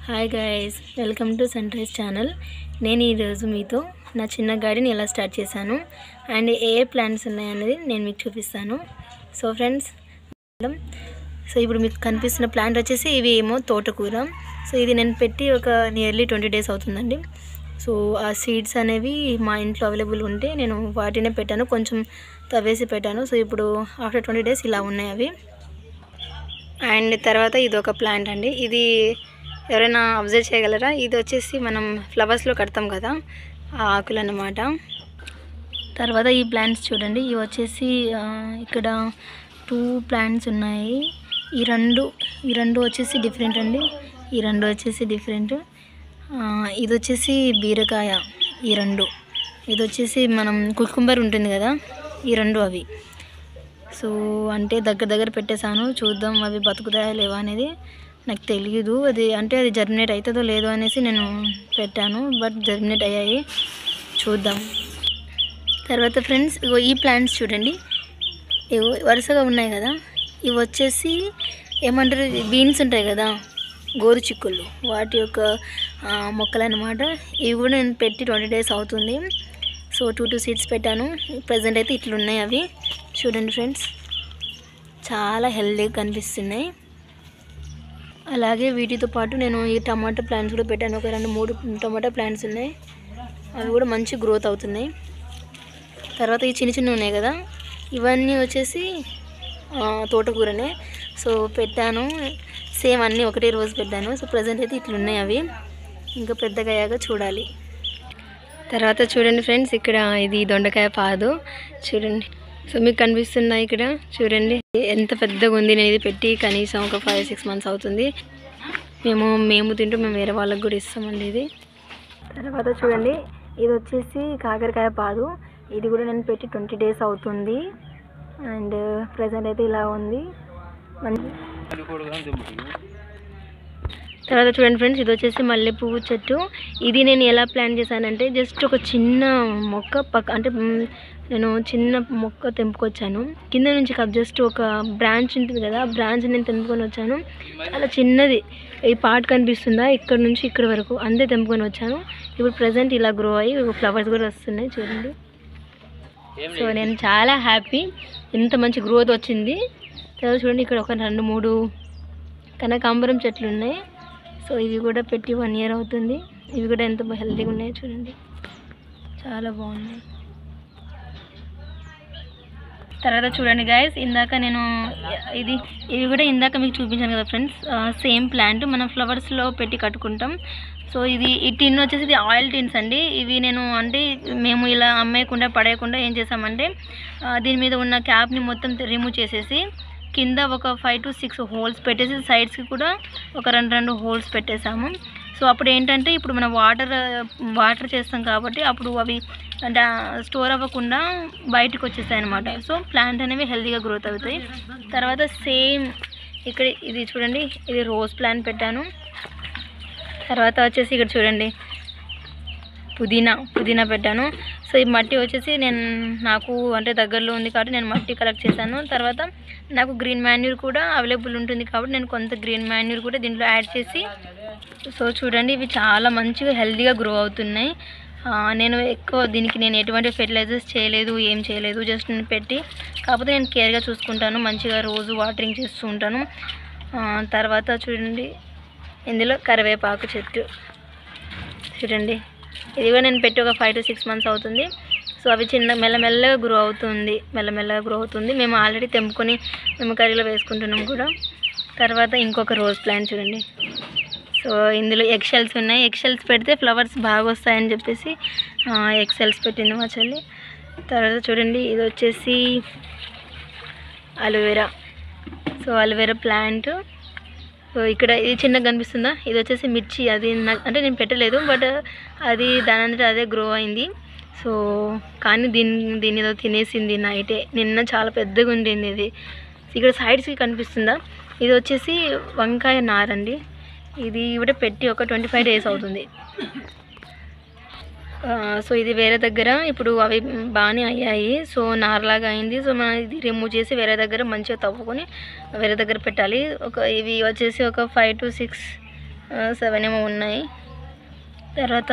hi guys welcome to Sunrise channel నేను ఈరోజు మీతో నా చిన్న గార్డెన్ ఎలా స్టార్ట్ చేశాను అండ్ ఏ ఏ ప్లాంట్స్ ఉన్నాయనేది నేను మీకు చూపిస్తాను సో ఫ్రెండ్స్ సో ఇప్పుడు మీకు కనిపిస్తున్న ప్లాంట్ వచ్చేసి ఇవి ఏమో తోటకూర సో ఇది నేను పెట్టి ఒక నియర్లీ ట్వంటీ డేస్ అవుతుందండి సో ఆ సీడ్స్ అనేవి మా ఇంట్లో అవైలబుల్ ఉంటే నేను వాటినే పెట్టాను కొంచెం తవ్వేసి పెట్టాను సో ఇప్పుడు ఆఫ్టర్ ట్వంటీ డేస్ ఇలా ఉన్నాయి అవి అండ్ తర్వాత ఇది ఒక ప్లాంట్ అండి ఇది ఎవరైనా అబ్జర్వ్ చేయగలరా ఇది వచ్చేసి మనం ఫ్లవర్స్లో కడతాం కదా ఆ ఆకులు అన్నమాట తర్వాత ఈ ప్లాంట్స్ చూడండి ఇవి వచ్చేసి ఆ, ఇక్కడ టూ ప్లాంట్స్ ఉన్నాయి ఈ రెండు ఈ రెండు వచ్చేసి డిఫరెంట్ అండి ఈ రెండు వచ్చేసి డిఫరెంట్ ఇది వచ్చేసి బీరకాయ ఈ రెండు ఇది వచ్చేసి మనం కుకుంబర్ ఉంటుంది కదా ఈ రెండు అవి సో అంటే దగ్గర దగ్గర పెట్టేశాను చూద్దాం అవి బతుకుతాయా లేవా అనేది నాకు తెలియదు అది అంటే అది జర్మినేట్ అవుతుందో లేదో అనేసి నేను పెట్టాను బట్ జర్మినేట్ అయ్యాయి చూద్దాం తర్వాత ఫ్రెండ్స్ ఇగో ఈ ప్లాంట్స్ చూడండి ఇగో వరుసగా ఉన్నాయి కదా ఇవి వచ్చేసి ఏమంటారు బీన్స్ ఉంటాయి కదా గోరు చిక్కుళ్ళు వాటి యొక్క ఆ, మొక్కలు అనమాట ఇవి కూడా నేను పెట్టి ట్వంటీ డేస్ అవుతుంది సో టూ టూ సీడ్స్ పెట్టాను ప్రజెంట్ అయితే ఇట్లున్నాయి అవి చూడండి ఫ్రెండ్స్ చాలా హెల్దీగా కనిపిస్తున్నాయి అలాగే వీటితో పాటు నేను ఈ టమాటా ప్లాంట్స్ కూడా పెట్టాను ఒక రెండు మూడు టమాటా ప్లాంట్స్ ఉన్నాయి అవి కూడా మంచి గ్రోత్ అవుతున్నాయి తర్వాత ఈ చిన్న చిన్న ఉన్నాయి కదా ఇవన్నీ వచ్చేసి ఆ, తోటకూరనే సో పెట్టాను సేమ్ అన్నీ ఒకటే రోజు పెట్టాను సో ప్రజెంట్ అయితే ఇట్లున్నాయి అవి ఇంకా పెద్దగా అయ్యాక చూడాలి తర్వాత చూడండి ఫ్రెండ్స్ ఇక్కడ ఇది దొండకాయ పాదు చూడండి సో మీకు కనిపిస్తుందా ఇక్కడ చూడండి ఎంత పెద్దగా ఉంది నేను ఇది పెట్టి కనీసం ఒక ఫైవ్ సిక్స్ మంత్స్ అవుతుంది మేము మేము తింటూ మేము వేరే వాళ్ళకి కూడా ఇస్తామండి ఇది తర్వాత చూడండి ఇది వచ్చేసి కాకరకాయ పాదు ఇది కూడా నేను పెట్టి ట్వంటీ డేస్ అవుతుంది అండ్ ప్రజెంట్ అయితే ఇలా ఉంది మంచి తర్వాత చూడండి ఫ్రెండ్స్ ఇది వచ్చేసి మల్లె పువ్వు చెట్టు ఇది నేను ఎలా ప్లాన్ చేశానంటే జస్ట్ ఒక చిన్న మొక్క పక్క అంటే మ్, నేను చిన్న మొక్క తెంపుకొచ్చాను కింద నుంచి కాదు జస్ట్ ఒక బ్రాంచ్ ఉంటుంది కదా ఆ బ్రాంచ్ నేను తెంపుకొని వచ్చాను చాలా చిన్నది ఈ పార్ట్ కనిపిస్తుందా ఇక్కడ నుంచి ఇక్కడ వరకు అంతే తెంపుకొని వచ్చాను ఇప్పుడు ప్రజెంట్ ఇలా గ్రో అయ్యి ఫ్లవర్స్ కూడా వస్తున్నాయి చూడండి సో నేను చాలా హ్యాపీ ఎంత మంచి గ్రోత్ వచ్చింది తర్వాత చూడండి ఇక్కడ ఒక రెండు మూడు కనకాంబరం చెట్లు ఉన్నాయి సో ఇవి కూడా పెట్టి వన్ ఇయర్ అవుతుంది ఇవి కూడా ఎంత హెల్తీగా ఉన్నాయో చూడండి చాలా బాగున్నాయి తర్వాత చూడండి గాయస్ ఇందాక నేను ఇది ఇవి కూడా ఇందాక మీకు చూపించాను కదా ఫ్రెండ్స్ సేమ్ ప్లాంట్ మనం ఫ్లవర్స్లో పెట్టి కట్టుకుంటాం సో ఇది ఈ టిన్ వచ్చేసి ఇది ఆయిల్ టిన్స్ అండి ఇవి నేను అంటే మేము ఇలా అమ్మేయకుండా పడేయకుండా ఏం చేసామంటే ఆ, దీని మీద ఉన్న క్యాప్ని మొత్తం రిమూవ్ చేసేసి కింద ఒక ఫైవ్ టు సిక్స్ హోల్స్ పెట్టేసి సైడ్స్కి కూడా ఒక రెండు రెండు హోల్స్ పెట్టేసాము సో అప్పుడు ఏంటంటే ఇప్పుడు మనం వాటర్ వాటర్ చేస్తాం కాబట్టి అప్పుడు అవి అంటే స్టోర్ అవ్వకుండా బయటకు వచ్చేస్తాయి అనమాట సో ప్లాంట్ అనేవి హెల్తీగా గ్రోత్ అవుతాయి తర్వాత సేమ్ ఇక్కడ ఇది చూడండి ఇది రోజ్ ప్లాంట్ పెట్టాను తర్వాత వచ్చేసి ఇక్కడ చూడండి పుదీనా పుదీనా పెట్టాను సో ఈ మట్టి వచ్చేసి నేను నాకు అంటే దగ్గరలో ఉంది కాబట్టి నేను మట్టి కలెక్ట్ చేశాను తర్వాత నాకు గ్రీన్ మాన్యూర్ కూడా అవైలబుల్ ఉంటుంది కాబట్టి నేను కొంత గ్రీన్ మాన్యూర్ కూడా దీంట్లో యాడ్ చేసి సో చూడండి ఇవి చాలా మంచిగా హెల్తీగా గ్రో అవుతున్నాయి ఆ, నేను ఎక్కువ దీనికి నేను ఎటువంటి ఫెర్టిలైజర్స్ చేయలేదు ఏం చేయలేదు జస్ట్ నేను పెట్టి కాకపోతే నేను కేర్గా చూసుకుంటాను మంచిగా రోజు వాటరింగ్ చేస్తూ ఉంటాను ఆ, తర్వాత చూడండి ఇందులో కరివేపాకు చెట్టు చూడండి ఇది కూడా నేను పెట్టి ఒక ఫైవ్ టు సిక్స్ మంత్స్ అవుతుంది సో అవి చిన్న మెల్లమెల్లగా గ్రో అవుతుంది మెల్లమెల్లగా గ్రో అవుతుంది మేము ఆల్రెడీ తెంపుకొని మేము కర్రీలో వేసుకుంటున్నాం కూడా తర్వాత ఇంకొక రోజ్ ప్లాంట్ చూడండి సో ఇందులో ఎగ్షెల్స్ ఉన్నాయి ఎగ్షెల్స్ పెడితే ఫ్లవర్స్ బాగా వస్తాయని చెప్పేసి ఎగ్షెల్స్ పెట్టింది మా చెల్లి తర్వాత చూడండి ఇది వచ్చేసి aloe vera so aloe vera plant so ఇక్కడ ఇది చిన్నగా కనిపిస్తుందా ఇది వచ్చేసి మిర్చి అది నా- అంటే నేను పెట్టలేదు బట్ అది దాని అంతటా అదే గ్రో అయింది సో కానీ దీని దీని ఏదో తినేసింది నైటే నిన్న చాలా పెద్దగా ఉండింది ఇది ఇక్కడ సైడ్స్కి కనిపిస్తుందా ఇది వచ్చేసి వంకాయ నారండి ఇది కూడా పెట్టి ఒక ట్వంటీ ఫైవ్ డేస్ అవుతుంది ఆ, సో ఇది వేరే దగ్గర ఇప్పుడు అవి బాగానే అయ్యాయి సో నార్లాగా అయింది సో మనం ఇది రిమూవ్ చేసి వేరే దగ్గర మంచిగా తవ్వుకొని వేరే దగ్గర పెట్టాలి ఒక ఇవి వచ్చేసి ఒక ఫైవ్ టు సిక్స్ సెవెన్ ఏమో ఉన్నాయి తర్వాత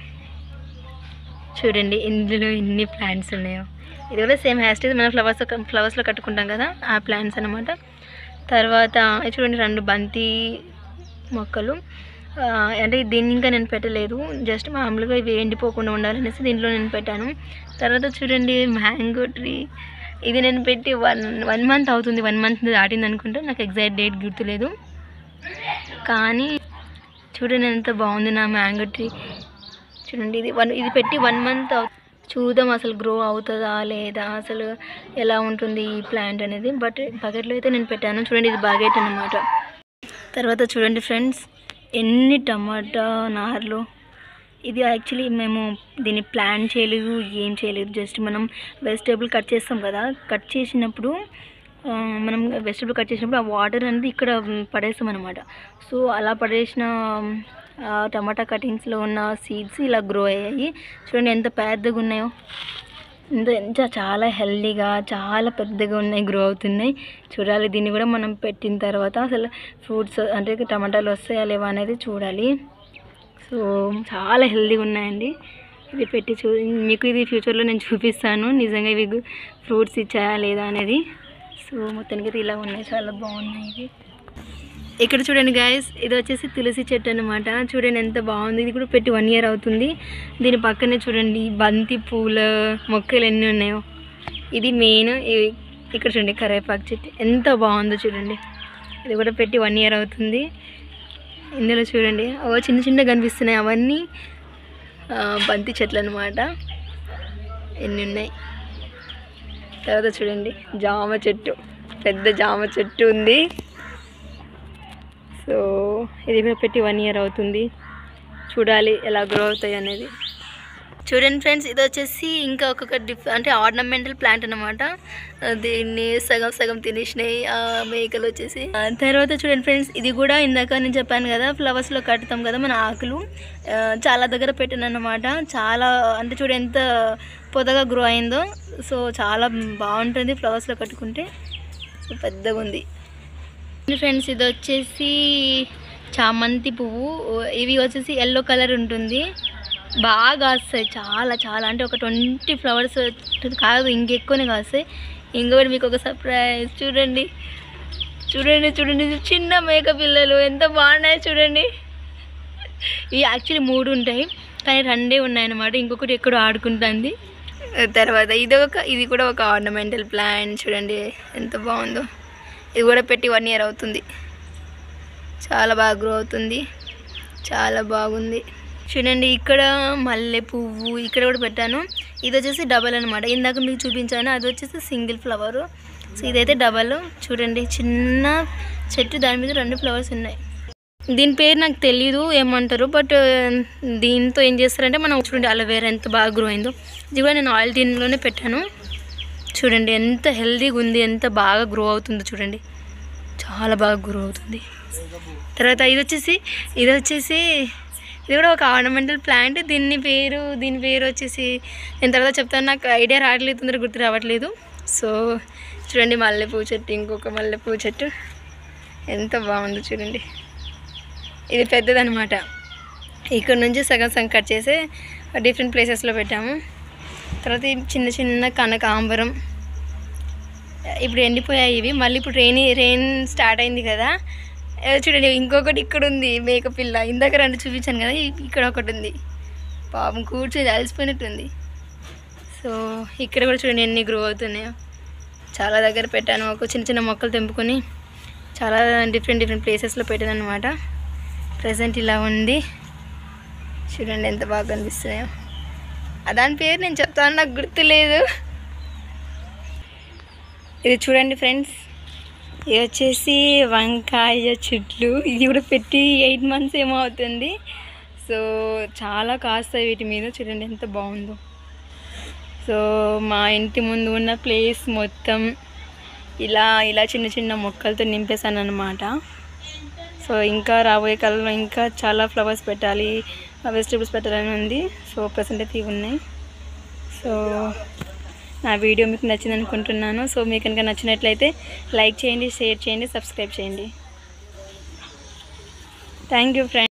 చూడండి ఇందులో ఎన్ని ప్లాంట్స్ ఉన్నాయో ఇది కూడా సేమ్ హ్యాష్ టేజ్ మనం ఫ్లవర్స్ ఫ్లవర్స్లో కట్టుకుంటాం కదా ఆ ప్లాంట్స్ అనమాట తర్వాత ఇది చూడండి రెండు బంతి మొక్కలు ఆ, అంటే దీన్ని ఇంకా నేను పెట్టలేదు జస్ట్ మామూలుగా ఇవి ఎండిపోకుండా ఉండాలనేసి దీంట్లో నేను పెట్టాను తర్వాత చూడండి మ్యాంగో ట్రీ ఇది నేను పెట్టి వన్ వన్ మంత్ అవుతుంది వన్ మంత్ దాటింది అనుకుంటా నాకు ఎగ్జాక్ట్ డేట్ గుర్తులేదు కానీ చూడండి ఎంత బాగుంది నా మ్యాంగో ట్రీ చూడండి ఇది వన్ ఇది పెట్టి వన్ మంత్ చూద్దాం అసలు గ్రో అవుతుందా లేదా అసలు ఎలా ఉంటుంది ఈ ప్లాంట్ అనేది బట్ బకెట్లో అయితే నేను పెట్టాను చూడండి ఇది బాగెట్ అనమాట తర్వాత చూడండి ఫ్రెండ్స్ ఎన్ని టమాటా నార్లు ఇది యాక్చువల్లీ మేము దీన్ని ప్లాన్ చేయలేదు ఏం చేయలేదు జస్ట్ మనం వెజిటేబుల్ కట్ చేస్తాం కదా కట్ చేసినప్పుడు ఆ, మనం వెజిటేబుల్ కట్ చేసినప్పుడు ఆ వాటర్ అనేది ఇక్కడ పడేస్తాం అనమాట సో అలా పడేసిన ఆ, టమాటా కటింగ్స్లో ఉన్న సీడ్స్ ఇలా గ్రో అయ్యాయి చూడండి ఎంత పెద్దగా ఉన్నాయో ఎంత ఎంత చాలా హెల్దీగా చాలా పెద్దగా ఉన్నాయి గ్రో అవుతున్నాయి చూడాలి దీన్ని కూడా మనం పెట్టిన తర్వాత అసలు ఫ్రూట్స్ అంటే టమాటాలు వస్తాయా లేవా అనేది చూడాలి సో చాలా హెల్దీగా ఉన్నాయండి ఇది పెట్టి చూ మీకు ఇది ఫ్యూచర్లో నేను చూపిస్తాను నిజంగా ఇవి ఫ్రూట్స్ ఇచ్చాయా లేదా అనేది సో మొత్తానికి అయితే ఇలా ఉన్నాయి చాలా బాగున్నాయి ఇవి ఇక్కడ చూడండి గాయస్ ఇది వచ్చేసి తులసి చెట్టు అనమాట చూడండి ఎంత బాగుంది ఇది కూడా పెట్టి వన్ ఇయర్ అవుతుంది దీని పక్కనే చూడండి బంతి పూల మొక్కలు ఎన్ని ఉన్నాయో ఇది మెయిన్ ఇక్కడ చూడండి కరివేపాకు చెట్టు ఎంత బాగుందో చూడండి ఇది కూడా పెట్టి వన్ ఇయర్ అవుతుంది ఇందులో చూడండి ఓ చిన్న చిన్న కనిపిస్తున్నాయి అవన్నీ ఆ, బంతి చెట్లు అనమాట ఎన్ని ఉన్నాయి తర్వాత చూడండి జామ చెట్టు పెద్ద జామ చెట్టు ఉంది సో ఇది కూడా పెట్టి వన్ ఇయర్ అవుతుంది చూడాలి ఎలా గ్రో అవుతాయి అనేది చూడండి ఫ్రెండ్స్ ఇది వచ్చేసి ఇంకా ఒక్కొక్క డిఫ్ అంటే ఆర్నమెంటల్ ప్లాంట్ అనమాట దీన్ని సగం సగం తినేసినాయి ఆ మేకలు వచ్చేసి ఆ తర్వాత చూడండి ఫ్రెండ్స్ ఇది కూడా ఇందాక నేను చెప్పాను కదా ఫ్లవర్స్లో కట్టుతాం కదా మన ఆకులు ఆ, చాలా దగ్గర పెట్టాను అనమాట చాలా అంటే చూడు ఎంత పొదగా గ్రో అయిందో సో చాలా బాగుంటుంది ఫ్లవర్స్లో కట్టుకుంటే సో పెద్దగా ఉంది ఫ్రెండ్స్ ఇది వచ్చేసి చామంతి పువ్వు ఇవి వచ్చేసి ఎల్లో కలర్ ఉంటుంది బాగా కాస్తాయి చాలా చాలా అంటే ఒక ట్వంటీ ఫ్లవర్స్ కాదు ఇంకెక్కువనే కాస్తాయి ఇంకొకటి మీకు ఒక సర్ప్రైజ్ చూడండి చూడండి చూడండి ఇది చిన్న మేక పిల్లలు ఎంత బాగున్నాయి చూడండి ఇవి యాక్చువల్లీ మూడు ఉంటాయి కానీ రెండే ఉన్నాయన్నమాట ఇంకొకటి ఎక్కడో ఆడుకుంటుంది తర్వాత ఇది ఒక ఇది కూడా ఒక ఆర్నమెంటల్ ప్లాంట్ చూడండి ఎంత బాగుందో ఇది కూడా పెట్టి వన్ ఇయర్ అవుతుంది చాలా బాగా గ్రో అవుతుంది చాలా బాగుంది చూడండి ఇక్కడ మల్లె పువ్వు ఇక్కడ కూడా పెట్టాను ఇది వచ్చేసి డబల్ అనమాట ఇందాక మీకు చూపించాను అది వచ్చేసి సింగిల్ ఫ్లవర్ సో ఇదైతే డబల్ చూడండి చిన్న చెట్టు దాని మీద రెండు ఫ్లవర్స్ ఉన్నాయి దీని పేరు నాకు తెలీదు ఏమంటారు బట్ దీంతో ఏం చేస్తారంటే మనం చూడండి అలోవేరా ఎంత బాగా గ్రో అయిందో ఇది కూడా నేను ఆయిల్ టీన్లోనే పెట్టాను చూడండి ఎంత హెల్తీగా ఉంది ఎంత బాగా గ్రో అవుతుందో చూడండి చాలా బాగా గ్రో అవుతుంది తర్వాత ఇది వచ్చేసి ఇది వచ్చేసి ఇది కూడా ఒక ఆర్నమెంటల్ ప్లాంట్ దీని పేరు దీని పేరు వచ్చేసి నేను తర్వాత చెప్తాను నాకు ఐడియా రావట్లేదు తొందరగా గుర్తు రావట్లేదు సో చూడండి మల్లెపూ చెట్టు ఇంకొక మల్లెపూ చెట్టు ఎంత బాగుందో చూడండి ఇది పెద్దదనమాట ఇక్కడ నుంచి సగం సగం కట్ చేసి డిఫరెంట్ ప్లేసెస్లో పెట్టాము తర్వాత ఈ చిన్న చిన్న కనకాంబరం ఇప్పుడు ఎండిపోయాయి ఇవి మళ్ళీ ఇప్పుడు రెయిన్ రెయిన్ స్టార్ట్ అయింది కదా ఏ, చూడండి ఇంకొకటి ఇక్కడ ఉంది మేక పిల్ల ఇందాక రెండు చూపించాను కదా ఇ- ఇక్కడ ఒకటి ఉంది పాపం కూర్చొని అలసిపోయినట్టుంది సో ఇక్కడ కూడా చూడండి ఎన్ని గ్రో అవుతున్నాయో చాలా దగ్గర పెట్టాను ఒక చిన్న చిన్న మొక్కలు తెంపుకొని చాలా డిఫరెంట్ డిఫరెంట్ ప్లేసెస్లో పెట్టాను అనమాట ప్రజెంట్ ఇలా ఉంది చూడండి ఎంత బాగా కనిపిస్తున్నాయో ఆ దాని పేరు నేను చెప్తాను నాకు గుర్తులేదు ఇది చూడండి ఫ్రెండ్స్ ఇది వచ్చేసి వంకాయ చెట్లు ఇది కూడా పెట్టి ఎయిట్ మంత్స్ ఏమో అవుతుంది సో చాలా కాస్తాయి వీటి మీద చూడండి ఎంత బాగుందో సో మా ఇంటి ముందు ఉన్న ప్లేస్ మొత్తం ఇలా ఇలా చిన్న చిన్న మొక్కలతో నింపేశాను అనమాట సో ఇంకా రాబోయే కాలంలో ఇంకా చాలా ఫ్లవర్స్ పెట్టాలి వెజిటేబుల్స్ పెట్టాలని ఉంది సో ప్రజెంట్ అయితే ఇవి ఉన్నాయి సో నా వీడియో మీకు నచ్చింది అనుకుంటున్నాను సో మీకు కనుక నచ్చినట్లయితే లైక్ చేయండి షేర్ చేయండి సబ్స్క్రైబ్ చేయండి థ్యాంక్ యూ ఫ్రెండ్